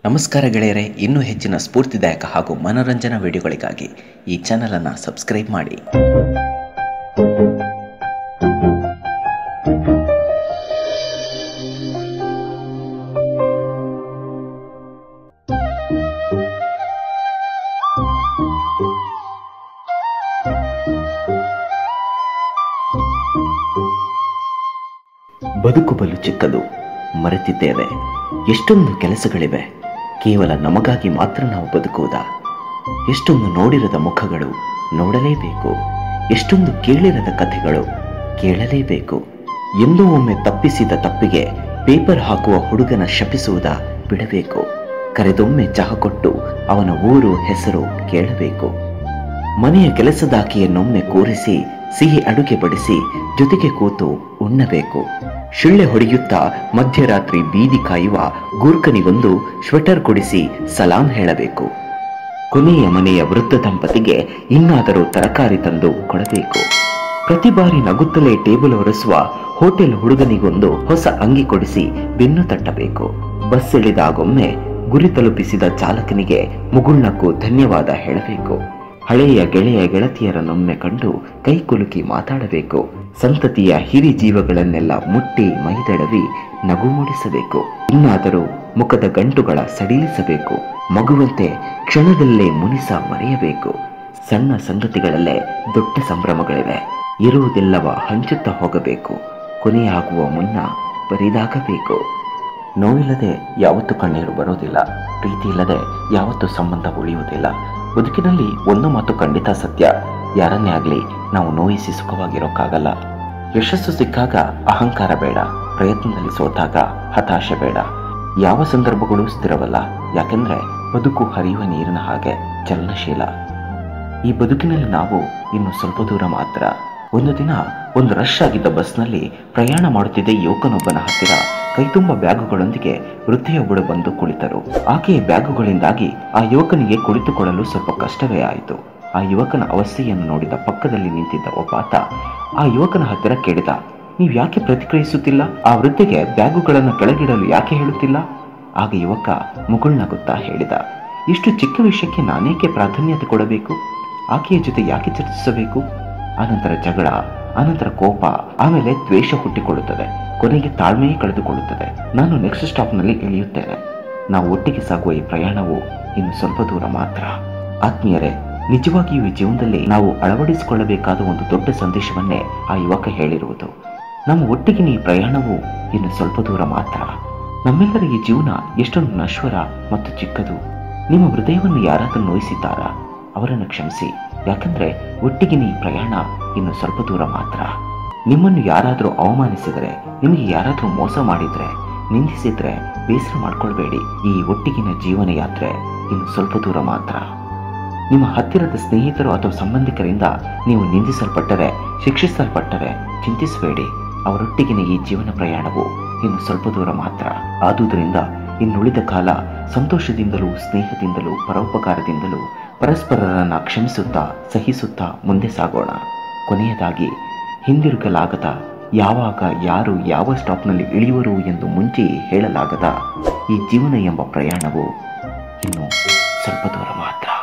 ನಮಸ್ಕಾರ ಗೆಳೆಯರೆ ಇನ್ನೂ ಹೆಚ್ಚಿನ ಸ್ಫೂರ್ತಿದಾಯಕ ಹಾಗೂ ಮನೋರಂಜನಾ ವಿಡಿಯೋಗಳಿಗಾಗಿ ಈ ಚಾನಲನ್ನು ಸಬ್ಸ್ಕ್ರೈಬ್ ಮಾಡಿ ಬದುಕು ಬಲು ಚಿಕ್ಕದು ಮರೆತಿದ್ದೇವೆ ಎಷ್ಟೊಂದು ಕೆಲಸಗಳಿವೆ ಕೇವಲ ನಮಗಾಗಿ ಮಾತ್ರ ನಾವು ಬದುಕುವುದಾ ಎಷ್ಟೊಂದು ನೋಡಿರದ ಮುಖಗಳು ನೋಡಲೇಬೇಕು ಎಷ್ಟೊಂದು ಕೇಳಿರದ ಕಥೆಗಳು ಕೇಳಲೇಬೇಕು ಎಂದೋ ಒಮ್ಮೆ ತಪ್ಪಿಸಿದ ತಪ್ಪಿಗೆ ಪೇಪರ್ ಹಾಕುವ ಹುಡುಗನ ಶಪಿಸುವುದ ಬಿಡಬೇಕು ಕರೆದೊಮ್ಮೆ ಚಹ ಕೊಟ್ಟು ಅವನ ಊರು ಹೆಸರು ಕೇಳಬೇಕು ಮನೆಯ ಕೆಲಸದಾಕಿಯನ್ನೊಮ್ಮೆ ಕೂರಿಸಿ ಸಿಹಿ ಅಡುಗೆ ಬಡಿಸಿ ಜೊತೆಗೆ ಕೂತು ಉಣ್ಣಬೇಕು ಶಿಳ್ಳೆ ಹೊಡೆಯುತ್ತಾ ಮಧ್ಯರಾತ್ರಿ ಬೀದಿ ಕಾಯುವ ಗೂರ್ಖನಿಗೊಂದು ಸ್ವೆಟರ್ ಕೊಡಿಸಿ ಸಲಾಂ ಹೇಳಬೇಕು ಕೊನೆಯ ಮನೆಯ ವೃದ್ಧ ದಂಪತಿಗೆ ಇನ್ನಾದರೂ ತರಕಾರಿ ತಂದು ಕೊಡಬೇಕು ಪ್ರತಿ ಬಾರಿ ನಗುತ್ತಲೇ ಟೇಬಲ್ ಒರೆಸುವ ಹೋಟೆಲ್ ಹುಡುಗನಿಗೊಂದು ಹೊಸ ಅಂಗಿ ಕೊಡಿಸಿ ಬೆನ್ನು ತಟ್ಟಬೇಕು ಬಸ್ ಇಳಿದಾಗೊಮ್ಮೆ ಗುರಿ ತಲುಪಿಸಿದ ಚಾಲಕನಿಗೆ ಮುಗುಳ್ನಕ್ಕೂ ಧನ್ಯವಾದ ಹೇಳಬೇಕು ಹಳೆಯ ಗೆಳೆಯ ಗೆಳತಿಯರನ್ನೊಮ್ಮೆ ಕಂಡು ಕೈ ಕುಲುಕಿ ಮಾತಾಡಬೇಕು ಸಂತತಿಯ ಹಿರಿ ಜೀವಗಳನ್ನೆಲ್ಲ ಮುಟ್ಟಿ ಮೈದಡವಿ ನಗು ಮೂಡಿಸಬೇಕು ಇನ್ನಾದರೂ ಮುಖದ ಗಂಟುಗಳ ಸಡಿಲಿಸಬೇಕು ಮಗುವಂತೆ ಕ್ಷಣದಲ್ಲೇ ಮುನಿಸ ಮರೆಯಬೇಕು ಸಣ್ಣ ಸಂಗತಿಗಳಲ್ಲೇ ದೊಡ್ಡ ಸಂಭ್ರಮಗಳಿವೆ ಇರುವುದೆಲ್ಲವ ಹಂಚುತ್ತಾ ಹೋಗಬೇಕು ಕೊನೆಯಾಗುವ ಮುನ್ನ ಬರಿದಾಗಬೇಕು ನೋವಿಲ್ಲದೆ ಯಾವತ್ತೂ ಕಣ್ಣೀರು ಬರೋದಿಲ್ಲ ಪ್ರೀತಿ ಇಲ್ಲದೆ ಯಾವತ್ತೂ ಸಂಬಂಧ ಉಳಿಯುವುದಿಲ್ಲ ಬದುಕಿನಲ್ಲಿ ಒಂದು ಮಾತು ಖಂಡಿತ ಸತ್ಯ ಯಾರನ್ನೇ ಆಗಲಿ ನಾವು ನೋಯಿಸಿ ಸುಖವಾಗಿರೋಕ್ಕಾಗಲ್ಲ ಯಶಸ್ಸು ಸಿಕ್ಕಾಗ ಅಹಂಕಾರ ಬೇಡ ಪ್ರಯತ್ನದಲ್ಲಿ ಸೋತಾಗ ಹತಾಶೆ ಬೇಡ ಯಾವ ಸಂದರ್ಭಗಳು ಸ್ಥಿರವಲ್ಲ ಯಾಕೆಂದ್ರೆ ಬದುಕು ಹರಿಯುವ ನೀರಿನ ಹಾಗೆ ಚಲನಶೀಲ ಈ ಬದುಕಿನಲ್ಲಿ ನಾವು ಇನ್ನು ಸ್ವಲ್ಪ ದೂರ ಮಾತ್ರ ಒಂದು ದಿನ ಒಂದು ರಶ್ ಆಗಿದ್ದ ಬಸ್ನಲ್ಲಿ ಪ್ರಯಾಣ ಮಾಡುತ್ತಿದ್ದ ಯುವಕನೊಬ್ಬನ ಹತ್ತಿರ ಕೈತುಂಬ ಬ್ಯಾಗುಗಳೊಂದಿಗೆ ವೃದ್ಧೆಯೊಬ್ಬಳು ಬಂದು ಕುಳಿತರು ಆಕೆಯ ಬ್ಯಾಗುಗಳಿಂದಾಗಿ ಆ ಯುವಕನಿಗೆ ಕುಳಿತುಕೊಳ್ಳಲು ಸ್ವಲ್ಪ ಕಷ್ಟವೇ ಆಯಿತು ಆ ಯುವಕನ ಅವಸ್ಥೆಯನ್ನು ನೋಡಿದ ಪಕ್ಕದಲ್ಲಿ ನಿಂತಿದ್ದ ಒಬ್ಬಾತ ಆ ಯುವಕನ ಹತ್ತಿರ ಕೇಳಿದ ನೀವು ಯಾಕೆ ಪ್ರತಿಕ್ರಿಯಿಸುತ್ತಿಲ್ಲ ಆ ವೃದ್ಧೆಗೆ ಬ್ಯಾಗುಗಳನ್ನು ಕೆಳಗಿಡಲು ಯಾಕೆ ಹೇಳುತ್ತಿಲ್ಲ ಆಗ ಯುವಕ ಮುಗುಳ್ನಗುತ್ತಾ ಹೇಳಿದ ಇಷ್ಟು ಚಿಕ್ಕ ವಿಷಯಕ್ಕೆ ನಾನೇಕೆ ಪ್ರಾಧಾನ್ಯತೆ ಕೊಡಬೇಕು ಆಕೆಯ ಜೊತೆ ಯಾಕೆ ಚರ್ಚಿಸಬೇಕು ಆನಂತರ ಜಗಳ ಆನಂತರ ಕೋಪ ಆಮೇಲೆ ದ್ವೇಷ ಹುಟ್ಟಿಕೊಳ್ಳುತ್ತದೆ ಕೊನೆಗೆ ತಾಳ್ಮೆಯೇ ಕಳೆದುಕೊಳ್ಳುತ್ತದೆ ನಾನು ನೆಕ್ಸ್ಟ್ ಸ್ಟಾಪ್ನಲ್ಲಿ ಇಳಿಯುತ್ತೇನೆ ನಾವು ಒಟ್ಟಿಗೆ ಸಾಗುವ ಈ ಪ್ರಯಾಣವು ಇನ್ನು ಸ್ವಲ್ಪ ದೂರ ಮಾತ್ರ ಆತ್ಮೀಯರೇ ನಿಜವಾಗಿಯೂ ಈ ಜೀವನದಲ್ಲಿ ನಾವು ಅಳವಡಿಸಿಕೊಳ್ಳಬೇಕಾದ ಒಂದು ದೊಡ್ಡ ಸಂದೇಶವನ್ನೇ ಆ ಯುವಕ ಹೇಳಿರುವುದು ನಮ್ಮ ಒಟ್ಟಿಗಿನ ಈ ಪ್ರಯಾಣವು ಇನ್ನು ಸ್ವಲ್ಪ ದೂರ ಮಾತ್ರ ನಮ್ಮೆಲ್ಲರ ಈ ಜೀವನ ಎಷ್ಟೊಂದು ನಶ್ವರ ಮತ್ತು ಚಿಕ್ಕದು ನಿಮ್ಮ ಹೃದಯವನ್ನು ಯಾರಾದರೂ ನೋಯಿಸಿದ್ದಾರಾ ಅವರನ್ನು ಕ್ಷಮಿಸಿ ಯಾಕಂದ್ರೆ ಒಟ್ಟಿಗಿನ ಈ ಪ್ರಯಾಣ ಇನ್ನು ಸ್ವಲ್ಪ ದೂರ ಮಾತ್ರ ನಿಮ್ಮನ್ನು ಯಾರಾದರೂ ಅವಮಾನಿಸಿದರೆ ನಿಮಗೆ ಯಾರಾದರೂ ಮೋಸ ಮಾಡಿದ್ರೆ ನಿಂದಿಸಿದ್ರೆ ಬೇಸರ ಮಾಡ್ಕೊಳ್ಬೇಡಿ ಈ ಒಟ್ಟಿಗಿನ ಜೀವನ ಯಾತ್ರೆ ಇನ್ನು ಸ್ವಲ್ಪ ದೂರ ಮಾತ್ರ ನಿಮ್ಮ ಹತ್ತಿರದ ಸ್ನೇಹಿತರು ಅಥವಾ ಸಂಬಂಧಿಕರಿಂದ ನೀವು ನಿಂದಿಸಲ್ಪಟ್ಟರೆ ಶಿಕ್ಷಿಸಲ್ಪಟ್ಟರೆ ಚಿಂತಿಸಬೇಡಿ ಅವರೊಟ್ಟಿಗಿನ ಈ ಜೀವನ ಪ್ರಯಾಣವು ಇನ್ನು ಸ್ವಲ್ಪ ದೂರ ಮಾತ್ರ ಆದುದರಿಂದ ಇನ್ನುಳಿದ ಕಾಲ ಸಂತೋಷದಿಂದಲೂ ಸ್ನೇಹದಿಂದಲೂ ಪರೋಪಕಾರದಿಂದಲೂ ಪರಸ್ಪರರನ್ನ ಕ್ಷಮಿಸುತ್ತಾ ಸಹಿಸುತ್ತಾ ಮುಂದೆ ಸಾಗೋಣ ಕೊನೆಯದಾಗಿ ಹಿಂದಿರುಗಲಾಗದ ಯಾವಾಗ ಯಾರು ಯಾವ ಸ್ಟಾಪ್ನಲ್ಲಿ ಇಳಿಯುವರು ಎಂದು ಮುಂಚೆಯೇ ಹೇಳಲಾಗದ ಈ ಜೀವನ ಎಂಬ ಪ್ರಯಾಣವು ಇನ್ನು ಸ್ವಲ್ಪ ದೂರ ಮಾತ್ರ